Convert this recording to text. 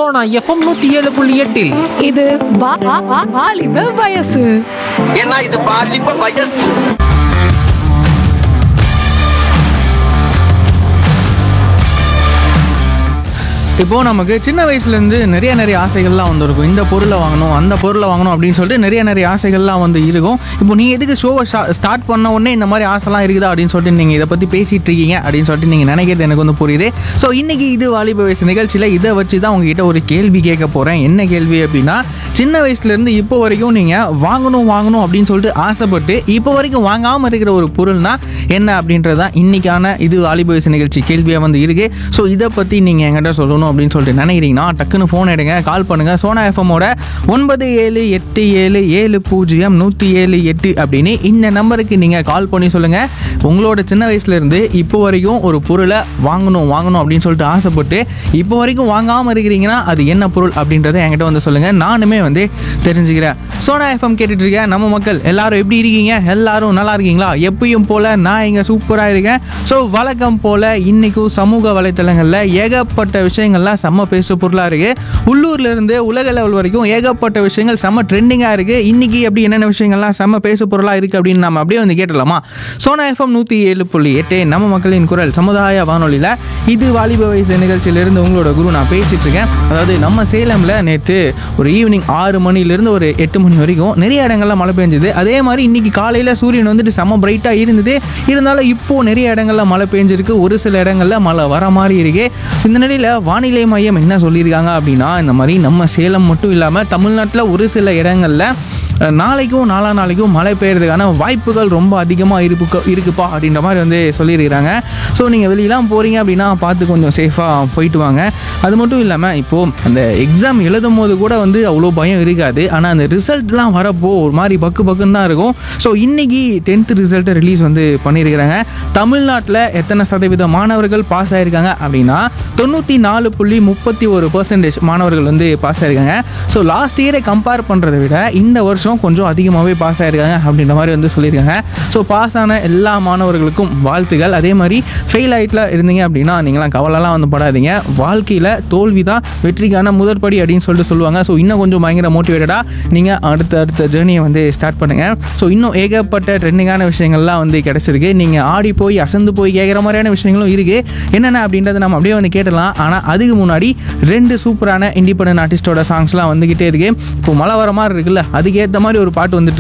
Sona FM நூத்தி ஏழு புள்ளி எட்டில் இது வா- வா- வா- வாலிப வயசு ஏன்னா இது பாலிப்ப வயசு இப்போ நமக்கு சின்ன வயசுலேருந்து நிறைய நிறைய ஆசைகள்லாம் வந்திருக்கும் இந்த பொருளை வாங்கணும் அந்த பொருளை வாங்கணும் அப்படின்னு சொல்லிட்டு நிறைய நிறைய ஆசைகள்லாம் வந்து இருக்கும் இப்போ நீங்கள் எதுக்கு ஷோவை ஸ்டார்ட் பண்ண உடனே இந்த மாதிரி ஆசைலாம் இருக்குதா அப்படின்னு சொல்லிட்டு நீங்கள் இதை பற்றி பேசிகிட்டு இருக்கீங்க அப்படின்னு சொல்லிட்டு நீங்கள் நினைக்கிறது எனக்கு வந்து புரியுது ஸோ இன்னைக்கு இது வாலிப வயசு நிகழ்ச்சியில் இதை வச்சு தான் உங்ககிட்ட ஒரு கேள்வி கேட்க போகிறேன் என்ன கேள்வி அப்படின்னா சின்ன வயசுலேருந்து இப்போ வரைக்கும் நீங்கள் வாங்கணும் வாங்கணும் அப்படின்னு சொல்லிட்டு ஆசைப்பட்டு இப்போ வரைக்கும் வாங்காமல் இருக்கிற ஒரு பொருள்னா என்ன அப்படின்றது தான் இன்னைக்கான இது வாலிப வயசு நிகழ்ச்சி கேள்வியாக வந்து இருக்கு ஸோ இதை பற்றி நீங்கள் என்கிட்ட சொல்லணும் அப்படின்னு சொல்லிட்டு நினைக்கிறீங்கன்னா டக்குன்னு ஃபோன் எடுங்க கால் பண்ணுங்கள் சோனா எஃப்எம்மோட ஒன்பது ஏழு எட்டு ஏழு ஏழு பூஜ்ஜியம் நூற்றி ஏழு எட்டு அப்படின்னு இந்த நம்பருக்கு நீங்கள் கால் பண்ணி சொல்லுங்கள் உங்களோட சின்ன வயசுலேருந்து இப்போ வரைக்கும் ஒரு பொருளை வாங்கணும் வாங்கணும் அப்படின்னு சொல்லிட்டு ஆசைப்பட்டு இப்போ வரைக்கும் வாங்காமல் இருக்கிறீங்கன்னா அது என்ன பொருள் அப்படின்றத என்கிட்ட வந்து சொல்லுங்கள் நானுமே வந்து தெரிஞ்சுக்கிறேன் சோனா எஃப்எம் கேட்டுட்டு இருக்கேன் நம்ம மக்கள் எல்லாரும் எப்படி இருக்கீங்க எல்லாரும் நல்லா இருக்கீங்களா எப்பயும் போல நான் இங்கே சூப்பராக இருக்கேன் ஸோ வழக்கம் போல இன்னைக்கும் சமூக வலைத்தளங்களில் ஏகப்பட்ட விஷயங்கள்லாம் செம்ம பேசு பொருளாக இருக்கு உள்ளூர்ல இருந்து உலக லெவல் வரைக்கும் ஏகப்பட்ட விஷயங்கள் செம்ம ட்ரெண்டிங்காக இருக்கு இன்னைக்கு எப்படி என்னென்ன விஷயங்கள்லாம் செம்ம பேசு பொருளாக இருக்கு அப்படின்னு நம்ம அப்படியே வந்து கேட்டலாமா சோனா எஃப்எம் நூற்றி ஏழு புள்ளி எட்டு நம்ம மக்களின் குரல் சமுதாய வானொலியில் இது வாலிப வயசு நிகழ்ச்சியிலிருந்து உங்களோட குரு நான் பேசிட்டு இருக்கேன் அதாவது நம்ம சேலமில் நேற்று ஒரு ஈவினிங் ஆறு மணிலேருந்து ஒரு எட்டு மணி வரைக்கும் நிறைய இடங்கள்ல மழை பெஞ்சுது அதே மாதிரி இன்னைக்கு காலையில் சூரியன் வந்துட்டு செம்ம பிரைட்டாக இருந்தது இருந்தாலும் இப்போ நிறைய இடங்கள்ல மழை பெஞ்சிருக்கு ஒரு சில இடங்கள்ல மழை வர மாதிரி இருக்கு இந்த நிலையில் வானிலை மையம் என்ன சொல்லியிருக்காங்க அப்படின்னா இந்த மாதிரி நம்ம சேலம் மட்டும் இல்லாமல் தமிழ்நாட்டில் ஒரு சில இடங்கள்ல அஹ், நாளைக்கும் நாளா நாளைக்கும் மழை பெய்யறதுக்கான வாய்ப்புகள் ரொம்ப அதிகமாக இருக்கு இருக்குப்பா அப்படின்ற மாதிரி வந்து சொல்லியிருக்கிறாங்க ஸோ நீங்கள் வெளியெல்லாம் போகிறீங்க அப்படின்னா பார்த்து கொஞ்சம் சேஃபாக போயிட்டு வாங்க அது மட்டும் இல்லாமல் இப்போது அந்த எக்ஸாம் எழுதும் போது கூட வந்து அவ்வளோ பயம் இருக்காது ஆனால் அந்த ரிசல்ட்லாம் வரப்போ ஒரு மாதிரி பக்கு பக்குன்னு தான் இருக்கும் ஸோ இன்னைக்கு டென்த்து ரிசல்ட்டை ரிலீஸ் வந்து பண்ணியிருக்கிறாங்க தமிழ்நாட்டில் எத்தனை சதவீத மாணவர்கள் பாஸ் ஆயிருக்காங்க அப்படின்னா தொண்ணூற்றி நாலு புள்ளி முப்பத்தி ஒரு பர்சன்டேஜ் மாணவர்கள் வந்து பாஸ் ஆயிருக்காங்க ஸோ லாஸ்ட் இயரை கம்பேர் பண்ணுறதை விட இந்த வருஷம் கொஞ்சம் அதிகமாகவே பாஸ் ஆயிருக்காங்க அப்படின்ற மாதிரி வந்து சொல்லியிருக்காங்க ஸோ பாஸ் ஆன எல்லா மாணவர்களுக்கும் வாழ்த்துகள் அதே மாதிரி ஃபெயில் ஆகிட்டுல இருந்தீங்க அப்படின்னா நீங்களாம் கவலைலாம் வந்து படாதீங்க வாழ்க்கையில் தோல்வி தான் வெற்றிக்கான முதற்படி அப்படின்னு சொல்லிட்டு சொல்லுவாங்க ஸோ இன்னும் கொஞ்சம் பயங்கர மோட்டிவேட்டடாக நீங்கள் அடுத்த அடுத்த ஜேர்னியை வந்து ஸ்டார்ட் பண்ணுங்கள் ஸோ இன்னும் ஏகப்பட்ட ட்ரெண்டிங்கான விஷயங்கள்லாம் வந்து கிடச்சிருக்கு நீங்கள் ஆடி போய் அசந்து போய் கேட்குற மாதிரியான விஷயங்களும் இருக்குது என்னென்ன அப்படின்றத நம்ம அப்படியே வந்து கேட்டலாம் ஆனால் அதுக்கு முன்னாடி ரெண்டு சூப்பரான இண்டிபெண்டன்ட் ஆர்டிஸ்டோட சாங்ஸ்லாம் வந்துக்கிட்டே இருக்கு இப்போ மழை வர மாதிரி இருக்குல்ல அதுக்கேற்ற மாதிரி ஒரு பாட்டு வந்துட்டு